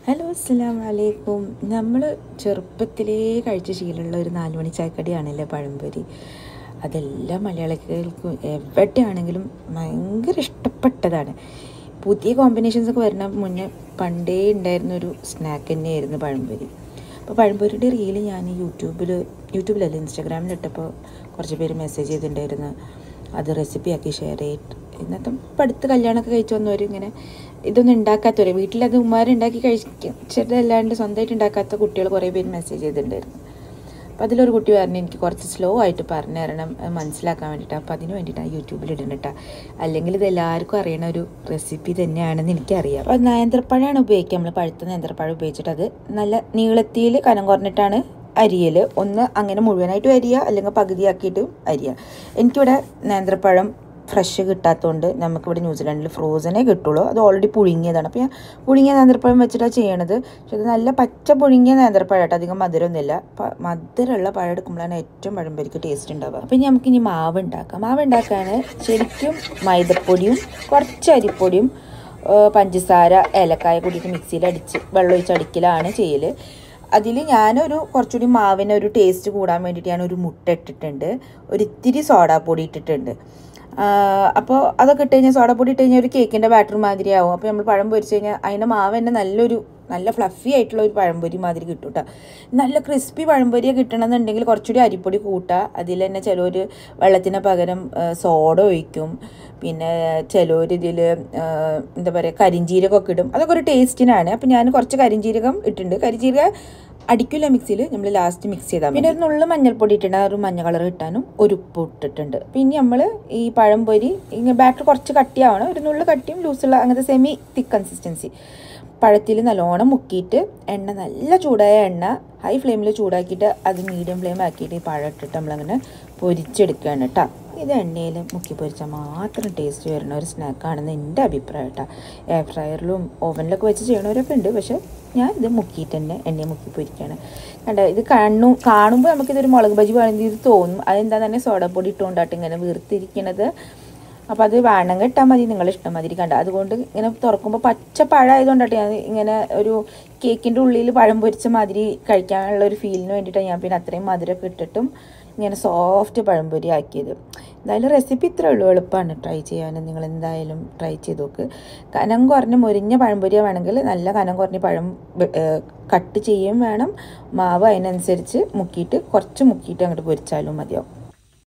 hello അസ്സലാം വലൈക്കും നമ്മൾ ചെറുപ്പത്തിലേ കഴിച്ച ശീലമുള്ള ഒരു നാല് മണി ചായക്കടിയാണല്ലേ പഴംപൊരി അതെല്ലാം മലയാളികൾക്കും എവിടെയാണെങ്കിലും ഭയങ്കര ഇഷ്ടപ്പെട്ടതാണ് പുതിയ കോമ്പിനേഷൻസ് ഒക്കെ വരുന്ന മുന്നേ പണ്ടേ ഉണ്ടായിരുന്ന ഒരു സ്നാക്ക് തന്നെയായിരുന്നു പഴംപൊരി അപ്പോൾ പഴംപൊരിയുടെ റീല് ഞാൻ യൂട്യൂബിൽ യൂട്യൂബിലല്ല ഇൻസ്റ്റാഗ്രാമിലിട്ടപ്പോൾ കുറച്ച് പേര് മെസ്സേജ് ചെയ്തിട്ടുണ്ടായിരുന്നു അത് റെസിപ്പി ആക്കി ഷെയർ ചെയ്തിട്ട് ഇന്നത്തെ ഇപ്പം അടുത്ത് കല്യാണമൊക്കെ കഴിച്ചു വന്നവർ ഇങ്ങനെ ഇതൊന്നും ഉണ്ടാക്കാത്തവരെ വീട്ടിലത് ഉമ്മാരുണ്ടാക്കി കഴിച്ചിട്ടല്ലാണ്ട് സ്വന്തമായിട്ട് ഉണ്ടാക്കാത്ത കുട്ടികൾ കുറേ പേര് മെസ്സേജ് ചെയ്തിട്ടുണ്ടായിരുന്നു അപ്പം അതിലൊരു കുട്ടി പറഞ്ഞു എനിക്ക് കുറച്ച് സ്ലോ ആയിട്ട് പറഞ്ഞു തരണം അത് മനസ്സിലാക്കാൻ വേണ്ടിയിട്ട് അപ്പം അതിന് വേണ്ടിയിട്ടാണ് യൂട്യൂബിൽ ഇടുന്നിട്ടാ അല്ലെങ്കിൽ ഇത് എല്ലാവർക്കും അറിയണ ഒരു റെസിപ്പി തന്നെയാണെന്ന് എനിക്കറിയാം അപ്പോൾ നേന്ത്രപ്പഴമാണ് ഉപയോഗിക്കുക നമ്മൾ പഴുത്ത നേന്ത്രപ്പഴം ഉപയോഗിച്ചിട്ട് അത് നല്ല നീളത്തിൽ കനം കുറഞ്ഞിട്ടാണ് അരിയൽ ഒന്ന് അങ്ങനെ മുഴുവനായിട്ടും അരിയുക അല്ലെങ്കിൽ പകുതിയാക്കിയിട്ടും അരിയുക എനിക്കിവിടെ നേന്ത്രപ്പഴം ഫ്രഷ് കിട്ടാത്തതുകൊണ്ട് നമുക്കിവിടെ ന്യൂസിലാൻഡിൽ ഫ്രോസനേ കിട്ടുള്ളൂ അത് ഓൾറെഡി പുഴുങ്ങിയതാണ് അപ്പോൾ ഞാൻ പുഴുങ്ങിയ നേന്ത്രപ്പഴം വെച്ചിട്ടാണ് ചെയ്യണത് പക്ഷെ അത് നല്ല പച്ച പുഴുങ്ങിയ നേന്ത്രപ്പഴം കേട്ടോ അധികം മധുരമൊന്നുമില്ല പ- മധുരമുള്ള പഴം എടുക്കുമ്പോഴാണ് ഏറ്റവും പഴംപൊരിക്ക് ടേസ്റ്റ് ഉണ്ടാവുക അപ്പം ഇനി നമുക്ക് ഇനി മാവ് ഉണ്ടാക്കാം മാവ് ഉണ്ടാക്കാൻ ശരിക്കും മൈദപ്പൊടിയും കുറച്ച് അരിപ്പൊടിയും ആ, പഞ്ചസാര ഏലക്കായ കൂടിയിട്ട് മിക്സിയിൽ അടിച്ച് വെള്ളം ഒഴിച്ച് അടിക്കലാണ് ചെയ്യൽ അതിൽ ഞാനൊരു കുറച്ചുകൂടി മാവിന് ഒരു ടേസ്റ്റ് കൂടാൻ വേണ്ടിയിട്ട് ഞാൻ ഒരു മുട്ട ഇട്ടിട്ടുണ്ട് ഒരു ഇത്തിരി സോഡാപ്പൊടി ഇട്ടിട്ടുണ്ട് അപ്പോൾ അതൊക്കെ ഇട്ട് കഴിഞ്ഞാൽ സോഡാപ്പൊടി ഇട്ട് കഴിഞ്ഞാൽ ഒരു കേക്കിൻ്റെ ബാറ്റർ മാതിരി ആവും അപ്പോൾ നമ്മൾ പഴം പൊരിച്ച് കഴിഞ്ഞാൽ അതിൻ്റെ മാവ് തന്നെ നല്ലൊരു നല്ല ഫ്ലഫി ആയിട്ടുള്ള ഒരു പഴംപൊരി മാതിരി കിട്ടും കേട്ടോ നല്ല ക്രിസ്പി പഴംപൊരിയൊക്കെ കിട്ടണമെന്നുണ്ടെങ്കിൽ കുറച്ചുകൂടി അരിപ്പൊടി കൂട്ടുക അതിൽ തന്നെ ചിലർ വെള്ളത്തിന് പകരം സോഡ ഒഴിക്കും പിന്നെ ചിലർ ഇതിൽ എന്താ പറയുക കരിഞ്ജീരകമൊക്കെ ഇടും അതൊക്കെ ഒരു ടേസ്റ്റിനാണ് അപ്പോൾ ഞാൻ കുറച്ച് കരിഞ്ജീരകം ഇട്ടിട്ടുണ്ട് കരിഞ്ജീരക അടിക്കില്ല മിക്സിയിൽ നമ്മൾ ലാസ്റ്റ് മിക്സ് ചെയ്താൽ പിന്നെ ഒരു നുള്ളു മഞ്ഞൾപ്പൊടി ഇട്ടിട്ടുണ്ട് ആ ഒരു മഞ്ഞ കളർ കിട്ടാനും ഒരു ഉപ്പ് ഇട്ടിട്ടുണ്ട് പിന്നെ നമ്മൾ ഈ പഴംപൊരി ഇങ്ങനെ ബാറ്റർ കുറച്ച് കട്ടിയാവണം ഒരു നുള്ളു കട്ടിയും ലൂസുള്ള അങ്ങനത്തെ സെമി തിക്ക് കൺസിസ്റ്റൻസി പഴത്തിൽ നല്ലോണം മുക്കിയിട്ട് എണ്ണ നല്ല ചൂടായ എണ്ണ ഹൈ ഫ്ലെയിമിൽ ചൂടാക്കിയിട്ട് അത് മീഡിയം ഫ്ലെയിം ആക്കിയിട്ട് ഈ പഴം ഇട്ടിട്ട് നമ്മളങ്ങനെ പൊരിച്ചെടുക്കുകയാണ് കേട്ടോ ഇത് എണ്ണയിൽ മുക്കി പൊരിച്ചാൽ മാത്രം ടേസ്റ്റ് വരുന്ന ഒരു സ്നാക്കാണെന്ന് എൻ്റെ അഭിപ്രായം കേട്ടോ എയർ ഫ്രയറിലും ഓവനിലൊക്കെ വെച്ച് ചെയ്യണവരൊക്കെ ഉണ്ട് പക്ഷെ ഞാൻ ഇത് മുക്കിയിട്ട് തന്നെ എണ്ണയെ മുക്കി പൊരിക്കുകയാണ് കണ്ട ഇത് കണ്ണു കാണുമ്പോൾ നമുക്കിതൊരു മുളക് ബജി വേണമെങ്കിൽ ഇത് തോന്നും അതെന്താ തന്നെ സോഡാപ്പൊടി ഇട്ടുകൊണ്ടാട്ട് ഇങ്ങനെ വീർത്തിരിക്കണത് അപ്പോൾ അത് വേണമെങ്കിൽ ഇട്ടാൽ മതി നിങ്ങളുടെ ഇഷ്ടം മാതിരി കണ്ട അതുകൊണ്ട് ഇങ്ങനെ തുറക്കുമ്പോൾ പച്ച പഴമായതുകൊണ്ടാണ് ഞാൻ ഇങ്ങനെ ഒരു കേക്കിൻ്റെ ഉള്ളിൽ പഴം പൊരിച്ച മാതിരി കഴിക്കാനുള്ള ഒരു ഫീലിന് വേണ്ടിയിട്ടാണ് ഞാൻ പിന്നെ അത്രയും മധുരമൊക്കെ ഇട്ടിട്ടും ഇങ്ങനെ സോഫ്റ്റ് പഴംപൊരി ആക്കിയത് എന്തായാലും റെസിപ്പി ഇത്രേ ഉള്ളൂ എളുപ്പമാണ് ട്രൈ ചെയ്യാൻ നിങ്ങൾ എന്തായാലും ട്രൈ ചെയ്ത് നോക്ക് കനം കുറഞ്ഞ മുരിഞ്ഞ പഴംപൊരിയ വേണമെങ്കിൽ നല്ല കനം കുറഞ്ഞ പഴം കട്ട് ചെയ്യുകയും വേണം മാവ് അതിനനുസരിച്ച് മുക്കിയിട്ട് കുറച്ച് മുക്കിയിട്ട് അങ്ങോട്ട് പൊരിച്ചാലും മതിയാവും